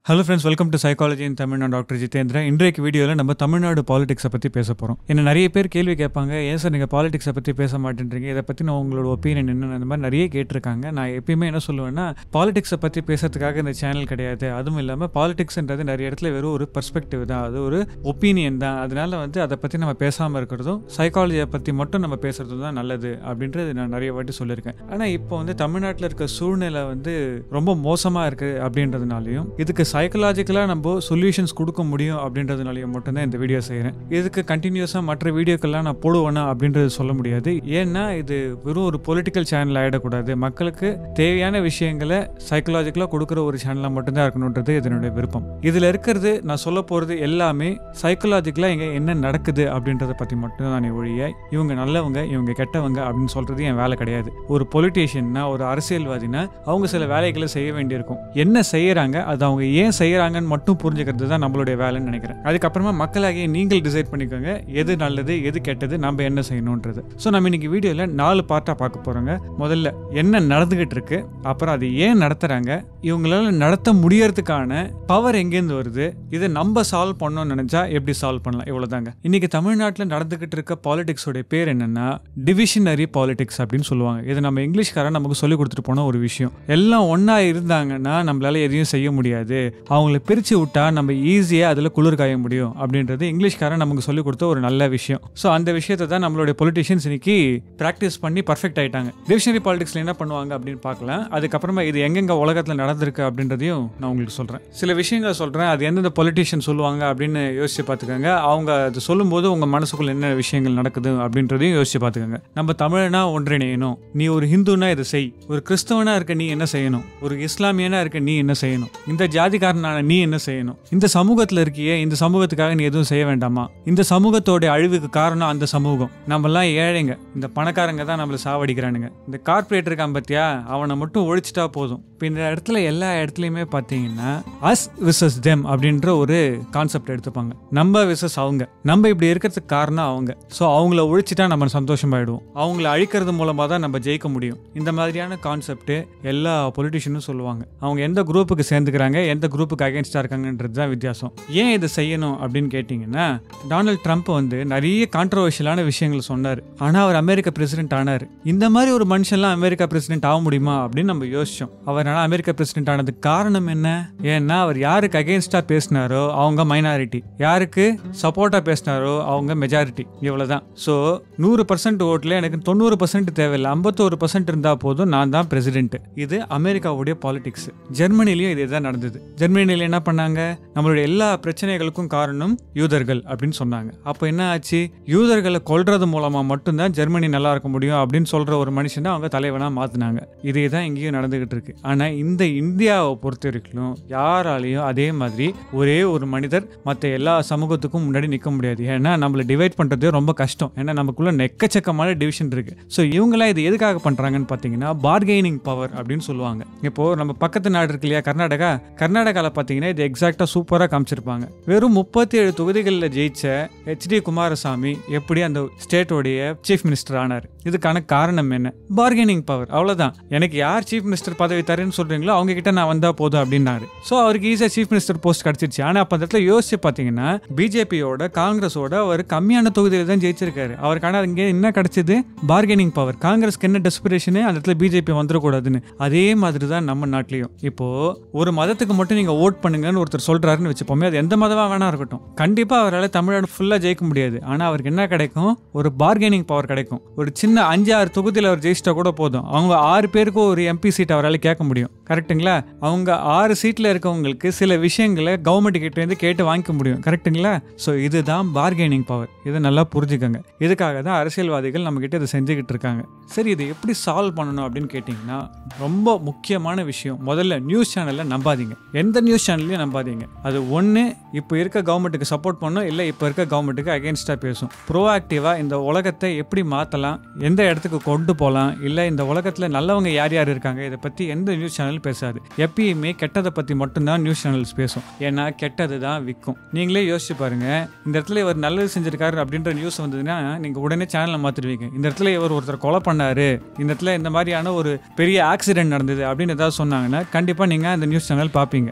hello friends welcome to psychology in Tamil Nadu doctor Jitendra இன்றைக்கு வீடியோவில் நம்ம தமிழ்நாடு பாலிடிக்ஸை பற்றி பேச போகிறோம் என்ன நிறைய பேர் கேள்வி கேட்பாங்க ஏன் சார் நீங்கள் பாலிடிக்ஸை பற்றி பேச மாட்டேன்றீங்க இதை பற்றி நான் உங்களோட ஒப்பீனியன் என்ன அந்த மாதிரி நிறைய கேட்டிருக்காங்க நான் எப்பயுமே என்ன சொல்லுவேன்னா பாலிடிக்ஸை பற்றி பேசுறதுக்காக இந்த சேனல் கிடையாது அதுவும் இல்லாமல் பாலிடிக்ஸ்ன்றது நிறைய இடத்துல வெறும் ஒரு பர்ஸ்பெக்டிவ் தான் அது ஒரு ஒப்பீனியன் தான் அதனால வந்து அதை பற்றி நம்ம பேசாமல் இருக்கிறதும் சைக்காலஜியை பற்றி மட்டும் நம்ம பேசுறதும் தான் நல்லது அப்படின்றது நான் நிறைய வாட்டி சொல்லியிருக்கேன் ஆனால் இப்போ வந்து தமிழ்நாட்டில் இருக்க சூழ்நிலை வந்து ரொம்ப மோசமாக இருக்குது அப்படின்றதுனாலையும் இதுக்கு சைக்கலாஜிக்கலாக நம்ம சொல்யூஷன்ஸ் கொடுக்க முடியும் அப்படின்றதுனாலையும் மட்டும்தான் இந்த வீடியோ செய்கிறேன் இதுக்கு கண்டினியூஸாக மற்ற வீடியோக்கெல்லாம் நான் போடுவேனா அப்படின்றது சொல்ல முடியாது ஏன்னா இது வெறும் ஒரு பொலிட்டிக்கல் சேனல் ஆகிடக்கூடாது மக்களுக்கு தேவையான விஷயங்களை சைக்கலாஜிக்கலாக கொடுக்குற ஒரு சேனலாக மட்டும்தான் இருக்கணுன்றது இதனுடைய விருப்பம் இதில் இருக்கிறது நான் சொல்ல போகிறது எல்லாமே சைக்கலாஜிக்கலாக இங்கே என்ன நடக்குது அப்படின்றத பற்றி மட்டும் தான் ஒழிய இவங்க நல்லவங்க இவங்க கெட்டவங்க அப்படின்னு சொல்கிறது என் வேலை கிடையாது ஒரு பொலிட்டீஷியன்னா ஒரு அரசியல்வாதினா அவங்க சில வேலைகளை செய்ய வேண்டியிருக்கும் என்ன செய்யறாங்க அது அவங்க ஏன் செய்யறாங்கன்னு மட்டும் புரிஞ்சுக்கிறது தான் நம்மளுடைய வேலைன்னு நினைக்கிறேன் அதுக்கப்புறமா மக்களாகிய நீங்கள் டிசைட் பண்ணிக்கோங்க எது நல்லது எது கெட்டது நம்ம என்ன செய்யணுன்றது ஸோ நம்ம இன்னைக்கு வீடியோவில் நாலு பார்ட்டாக பார்க்க போகிறோங்க முதல்ல என்ன நடந்துகிட்டு இருக்கு அப்புறம் அது ஏன் நடத்துறாங்க இவங்களால நடத்த முடியறதுக்கான பவர் எங்கேருந்து வருது இதை நம்ம சால்வ் பண்ணணும்னு நினைச்சா எப்படி சால்வ் பண்ணலாம் இவ்வளவுதாங்க இன்னைக்கு தமிழ்நாட்டில் நடந்துகிட்டு இருக்க பாலிடிக்ஸோட பேர் என்னன்னா டிவிஷனரி பாலிடிக்ஸ் அப்படின்னு சொல்லுவாங்க இது நம்ம இங்கிலீஷ்காரன் நமக்கு சொல்லி கொடுத்துட்டு போன ஒரு விஷயம் எல்லாம் ஒண்ணா இருந்தாங்கன்னா நம்மளால எதையும் செய்ய முடியாது அவங்கள பிரிச்சு விட்டா நம்ம ஈஸியா அதுல குளிர் காய முடியும் அப்படின்றது இங்கிலீஷ்காரன் நமக்கு சொல்லி கொடுத்த ஒரு நல்ல விஷயம் ஸோ அந்த விஷயத்தை தான் நம்மளுடைய பொலிட்டிஷியன்ஸ் இன்னைக்கு ப்ராக்டிஸ் பண்ணி பர்ஃபெக்ட் ஆயிட்டாங்க டிவிஷனரி பாலிடிக்ஸ்ல என்ன பண்ணுவாங்க அப்படின்னு பார்க்கலாம் அதுக்கப்புறமா இது எங்கெங்க உலகத்தில் நடந்திருக்கு அப்படின்றதையும் நான் உங்களுக்கு சொல்றேன் சில விஷயங்களை சொல்றேன் அது எந்தெந்த பொலிட்டிஷியன் சொல்லுவாங்க அப்படின்னு யோசிச்சு பார்த்துக்கோங்க அவங்க அது சொல்லும்போது உங்க மனசுக்குள்ள என்ன விஷயங்கள் நடக்குது அப்படின்றதையும் யோசிச்சு பார்த்துக்கோங்க நம்ம தமிழனா ஒன்றிணையணும் நீ ஒரு ஹிந்துனா இதை செய் ஒரு கிறிஸ்தவனா இருக்க நீ என்ன செய்யணும் ஒரு இஸ்லாமியனா இருக்க நீ என்ன செய்யணும் இந்த ஜாதிக்காரனான நீ என்ன செய்யணும் இந்த சமூகத்தில் இருக்கியே இந்த சமூகத்துக்காக நீ எதுவும் செய்ய வேண்டாமா இந்த சமூகத்தோட அழிவுக்கு காரணம் அந்த சமூகம் நம்மலாம் ஏழைங்க இந்த பணக்காரங்க தான் நம்மளை சாவடிக்கிறானுங்க இந்த கார்பரேட் இருக்கான் பத்தியா அவனை மட்டும் ஒழிச்சிட்டா போதும் இப்போ இந்த இடத்துல எல்லா இடத்துலையுமே பார்த்தீங்கன்னா அஸ் விசஸ் தெம் அப்படின்ற ஒரு கான்செப்ட் எடுத்துப்பாங்க நம்ம விசஸ் அவங்க நம்ம இப்படி இருக்கிறதுக்கு காரணம் அவங்க ஸோ அவங்கள ஒழிச்சிட்டா நம்ம சந்தோஷமாயிடுவோம் அவங்கள அழிக்கிறது மூலமாக தான் நம்ம ஜெயிக்க முடியும் இந்த மாதிரியான கான்செப்ட் எல்லா பொலிட்டிஷியனும் சொல்லுவாங்க அவங்க எந்த குரூப்புக்கு சேர்ந்துக்கிறாங்க எந்த குரூப்புக்கு அகேன்ஸ்டாக இருக்காங்கன்றது தான் வித்தியாசம் ஏன் இதை செய்யணும் அப்படின்னு கேட்டிங்கன்னா டொனால்ட் ட்ரம்ப் வந்து நிறைய கான்ட்ரவர்ஷியலான விஷயங்கள் சொன்னார் ஆனால் அவர் அமெரிக்க பிரசிடென்ட் ஆனார் இந்த மாதிரி ஒரு மனுஷன்லாம் அமெரிக்கா பிரசிடென்ட் ஆக முடியுமா அப்படின்னு நம்ம யோசிச்சோம் அவர் ஆனால் அமெரிக்க பிரசிடென்ட் ஆனதுக்கு காரணம் என்ன ஏன்னா அவர் யாருக்கு அகேன்ஸ்டாக பேசினாரோ அவங்க மைனாரிட்டி யாருக்கு சப்போர்ட்டாக பேசினாரோ அவங்க மெஜாரிட்டி இவ்வளோதான் ஸோ நூறு பர்சன்ட் ஓட்டில் எனக்கு தொண்ணூறு பர்சன்ட் தேவையில்லை ஐம்பத்தோரு பர்சன்ட் இருந்தால் போதும் நான் தான் பிரசிடென்ட் இது அமெரிக்காவுடைய பாலிடிக்ஸ் ஜெர்மனிலையும் இதே தான் நடந்தது ஜெர்மனியில் என்ன பண்ணாங்க நம்மளுடைய எல்லா பிரச்சனைகளுக்கும் காரணம் யூதர்கள் அப்படின்னு சொன்னாங்க அப்போ என்ன ஆச்சு யூதர்களை கொல்றது மூலமாக மட்டும்தான் ஜெர்மனி நல்லா இருக்க முடியும் அப்படின்னு சொல்கிற ஒரு மனுஷனை அவங்க தலைவனாக மாற்றினாங்க இதே தான் இங்கேயும் நடந்துகிட்டு இருக்கு ஆனால் இந்த இந்தியாவை பொறுத்த வரைக்கும் யாராலையும் அதே மாதிரி ஒரே ஒரு மனிதர் மற்ற எல்லா சமூகத்துக்கும் முன்னாடி நிற்க முடியாது ஏன்னா நம்மளை டிவைட் பண்ணுறது ரொம்ப கஷ்டம் ஏன்னா நமக்குள்ள எக்கச்சக்கமான டிவிஷன் இருக்கு ஸோ இவங்களாம் இது எதுக்காக பண்ணுறாங்கன்னு பார்த்தீங்கன்னா பார்கெனிங் பவர் அப்படின்னு சொல்லுவாங்க இப்போ நம்ம பக்கத்து நாடு இருக்கு இல்லையா கர்நாடகா கர்நாடகாவில் பார்த்தீங்கன்னா இது எக்ஸாக்டாக சூப்பராக காமிச்சிருப்பாங்க வெறும் முப்பத்தி ஏழு தொகுதிகளில் ஜெயிச்ச ஹெச்டி குமாரசாமி எப்படி அந்த ஸ்டேட்டோடைய சீஃப் மினிஸ்டர் ஆனார் இதுக்கான காரணம் என்ன பார்கெனிங் பவர் அவ்வளோதான் எனக்கு யார் சீஃப் மினிஸ்டர் பதவி தரேன்னு சொல்றீங்களோ அவங்க கிட்ட நான் வந்தா போதும் அப்படின்னாரு ஸோ அவருக்கு ஈஸியாக சீஃப் மினிஸ்டர் போஸ்ட் கிடைச்சிருச்சு ஆனால் அப்போ அந்த இடத்துல யோசிச்சு பார்த்தீங்கன்னா பிஜேபியோட காங்கிரஸோட அவர் கம்மியான தொகுதியில் தான் ஜெயிச்சிருக்காரு அவருக்கான இங்கே என்ன கிடைச்சது பார்கெனிங் பவர் காங்கிரஸ்க்கு என்ன டெஸ்பிரேஷனு அந்த இடத்துல பிஜேபி வந்துடக்கூடாதுன்னு அதே மாதிரி தான் நம்ம நாட்டிலையும் இப்போ ஒரு மதத்துக்கு மட்டும் நீங்க ஓட் பண்ணுங்கன்னு ஒருத்தர் சொல்றாருன்னு வச்சுப்போமே அது எந்த மதமா வேணா இருக்கட்டும் கண்டிப்பா அவரால் தமிழ்நாடு ஃபுல்லா ஜெயிக்க முடியாது ஆனா அவருக்கு என்ன கிடைக்கும் ஒரு பார்கெனிங் பவர் கிடைக்கும் ஒரு சின்ன அஞ்சு ஆறு தொகுதியில் அவர் ஜெயிச்சிட்டா கூட போதும் அவங்க ஆறு பேருக்கு ஒரு எம்பி சீட் அவரால் கேட்க முடியும் கரெக்ட்டுங்களா அவங்க ஆறு சீட்ல இருக்கவங்களுக்கு சில விஷயங்களை கவர்மெண்ட் கிட்ட இருந்து கேட்டு வாங்கிக்க முடியும் கரெக்ட்டுங்களா ஸோ இதுதான் பார்கெனிங் பவர் இதை நல்லா புரிஞ்சுக்கோங்க இதுக்காக தான் அரசியல்வாதிகள் நம்ம கிட்ட இதை செஞ்சுக்கிட்டு இருக்காங்க சரி இதை எப்படி சால்வ் பண்ணணும் அப்படின்னு கேட்டிங்கன்னா ரொம்ப முக்கியமான விஷயம் முதல்ல நியூஸ் சேனலில் நம்பாதீங்க எந்த நியூஸ் சேனல்லையும் நம்பாதீங்க அது ஒன்று இப்போ இருக்க கவர்மெண்ட்டுக்கு சப்போர்ட் பண்ணும் இல்லை இப்போ இருக்க கவர்மெண்ட்டுக்கு அகேன்ஸ்டாக பேசும் ப்ரோஆக்டிவாக இந்த உலகத்தை எப்படி மாற்றலாம் எந்த இடத்துக்கு கொண்டு போகலாம் இல்லை இந்த உலகத்தில் நல்லவங்க யார் யார் இருக்காங்க இதை பற்றி எந்த நியூஸ் சேனல் பேசாது எப்பயுமே கெட்டதை பற்றி மட்டும்தான் நியூஸ் சேனல்ஸ் பேசும் ஏன்னா கெட்டது தான் விற்கும் நீங்களே யோசிச்சு பாருங்க இந்த இடத்துல இவர் நல்லது செஞ்சிருக்காரு அப்படின்ற நியூஸ் வந்ததுன்னா நீங்கள் உடனே சேனலை மாற்றிடுவீங்க இந்த இடத்துல இவர் ஒருத்தர் கொலை பண்ணாரு இந்த இடத்துல இந்த மாதிரியான ஒரு பெரிய ஆக்சிடென்ட் நடந்தது அப்படின்னு ஏதாவது சொன்னாங்கன்னா கண்டிப்பாக நீங்கள் அந்த நியூஸ் சேனல் பார்ப்பீங்க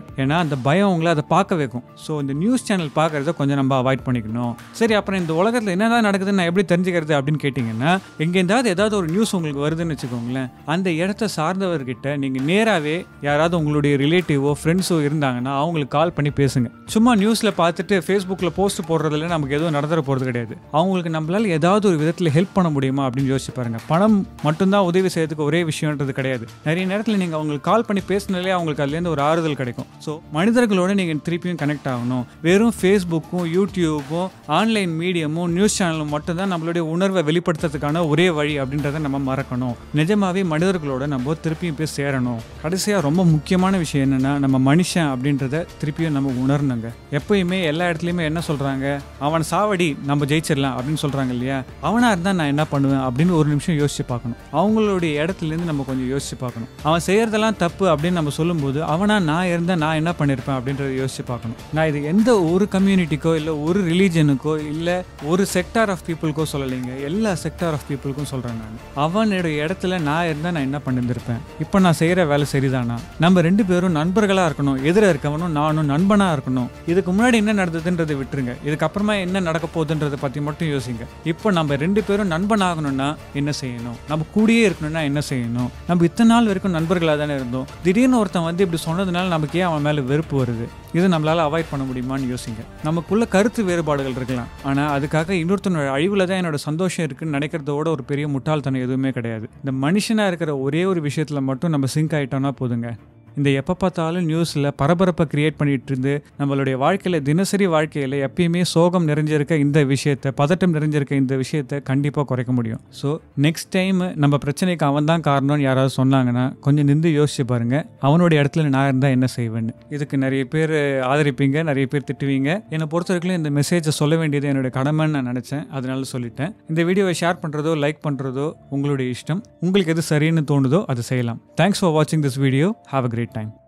ஏன்னா அந்த பயம் உங்களை அதை பார்க்க வைக்கும் ஸோ இந்த நியூஸ் சேனல் பார்க்குறத கொஞ்சம் நம்ம அவாய்ட் பண்ணிக்கணும் சரி அப்புறம் இந்த உலகத்தில் என்னதான் நடக்குதுன்னு நான் எப்படி தெரிஞ்சுக்கிறது அப்படின்னு கேட்டிங்கன்னா எங்கேருந்தாவது ஏதாவது ஒரு நியூஸ் உங்களுக்கு வருதுன்னு வச்சுக்கோங்களேன் அந்த இடத்த சார்ந்தவர்கிட்ட நீங்கள் நேராகவே யாராவது உங்களுடைய ரிலேட்டிவோ ஃப்ரெண்ட்ஸோ இருந்தாங்கன்னா அவங்களுக்கு கால் பண்ணி பேசுங்க சும்மா நியூஸில் பார்த்துட்டு ஃபேஸ்புக்கில் போஸ்ட் போடுறதுல நமக்கு எதுவும் நடந்துற போகிறது கிடையாது அவங்களுக்கு நம்மளால் ஏதாவது ஒரு விதத்தில் ஹெல்ப் பண்ண முடியுமா அப்படின்னு யோசிச்சு பாருங்க பணம் மட்டும்தான் உதவி செய்யறதுக்கு ஒரே விஷயம்ன்றது கிடையாது நிறைய நேரத்தில் நீங்கள் அவங்களுக்கு கால் பண்ணி பேசினாலே அவங்களுக்கு அதுலேருந்து ஒரு ஆறுதல் கிடைக்கும் ஸோ மனிதர்களோட நீங்கள் திருப்பியும் கனெக்ட் ஆகணும் வெறும் ஃபேஸ்புக்கும் யூடியூப்பும் ஆன்லைன் மீடியமும் நியூஸ் சேனலும் மட்டும்தான் நம்மளுடைய உணர்வை வெளிப்படுத்துறதுக்கான ஒரே வழி அப்படின்றத நம்ம மறக்கணும் நிஜமாவே மனிதர்களோட நம்ம திருப்பியும் போய் சேரணும் கடைசியாக ரொம்ப முக்கியமான விஷயம் என்னன்னா நம்ம மனுஷன் அப்படின்றத திருப்பியும் நம்ம உணரணுங்க எப்பயுமே எல்லா இடத்துலையுமே என்ன சொல்கிறாங்க அவன் சாவடி நம்ம ஜெயிச்சிடலாம் அப்படின்னு சொல்கிறாங்க இல்லையா அவனாக இருந்தால் நான் என்ன பண்ணுவேன் அப்படின்னு ஒரு நிமிஷம் யோசிச்சு பார்க்கணும் அவங்களுடைய இடத்துலேருந்து நம்ம கொஞ்சம் யோசிச்சு பார்க்கணும் அவன் செய்யறதெல்லாம் தப்பு அப்படின்னு நம்ம சொல்லும்போது அவனா நான் இருந்தால் நான் என்ன பண்ணியிருப்பேன் அப்படின்றத யோசிச்சு பார்க்கணும் நான் இது எந்த ஒரு கம்யூனிட்டிக்கோ இல்லை ஒரு ரிலீஜனுக்கோ இல்லை ஒரு செக்டார் ஆஃப் பீப்புளுக்கோ சொல்லலைங்க எல்லா செக்டார் ஆஃப் பீப்புளுக்கும் சொல்கிறேன் நான் அவனுடைய இடத்துல நான் இருந்தால் நான் என்ன பண்ணியிருந்திருப்பேன் இப்போ நான் செய்கிற வேலை சரிதானா நம்ம ரெண்டு பேரும் நண்பர்களாக இருக்கணும் எதிர இருக்கவனும் நானும் நண்பனாக இருக்கணும் இதுக்கு முன்னாடி என்ன நடந்ததுன்றதை விட்டுருங்க இதுக்கப்புறமா என்ன நடக்க போகுதுன்றதை பற்றி மட்டும் யோசிங்க இப்போ நம்ம ரெண்டு பேரும் நண்பன் ஆகணும்னா என்ன செய்யணும் நம்ம கூடயே இருக்கணும்னா என்ன செய்யணும் நம்ம இத்தனை நாள் வரைக்கும் நண்பர்களாக தானே இருந்தோம் திடீர்னு ஒருத்தன் வந்து இப்படி சொன்னதுனால நமக்கு ஏன் அவன் மேலே வெறுப்பு வருது இது நம்மளால அவாய்ட் பண்ண முடியுமான்னு யோசிங்க நமக்குள்ள கருத்து வேறுபாடுகள் இருக்கலாம் ஆனால் அதுக்காக இன்னொருத்தனோட அழிவில் தான் என்னோட சந்தோஷம் இருக்குன்னு நினைக்கிறதோட ஒரு பெரிய முட்டாள்தனம் எதுவுமே கிடையாது இந்த மனுஷனாக இருக்கிற ஒரே ஒரு விஷயத்தில் மட்டும் நம்ம சிங்க் ஆயிட்டோம்னா போதுங்க இந்த எப்போ பார்த்தாலும் நியூஸில் பரபரப்பை கிரியேட் பண்ணிட்டு இருந்து நம்மளுடைய வாழ்க்கையில் தினசரி வாழ்க்கையில் எப்பயுமே சோகம் நிறைஞ்சிருக்க இந்த விஷயத்தை பதட்டம் நிறைஞ்சிருக்க இந்த விஷயத்தை கண்டிப்பாக குறைக்க முடியும் ஸோ நெக்ஸ்ட் டைம் நம்ம பிரச்சனைக்கு அவன் தான் காரணம்னு யாராவது சொன்னாங்கன்னா கொஞ்சம் நின்று யோசிச்சு பாருங்க அவனுடைய இடத்துல நான் இருந்தால் என்ன செய்வேன்னு இதுக்கு நிறைய பேர் ஆதரிப்பீங்க நிறைய பேர் திட்டுவீங்க என்னை பொறுத்த வரைக்கும் இந்த மெசேஜை சொல்ல வேண்டியது என்னுடைய கடமைன்னு நான் நினச்சேன் அதனால சொல்லிட்டேன் இந்த வீடியோவை ஷேர் பண்ணுறதோ லைக் பண்ணுறதோ உங்களுடைய இஷ்டம் உங்களுக்கு எது சரின்னு தோணுதோ அதை செய்யலாம் தேங்க்ஸ் ஃபார் வாட்சிங் this video have a great time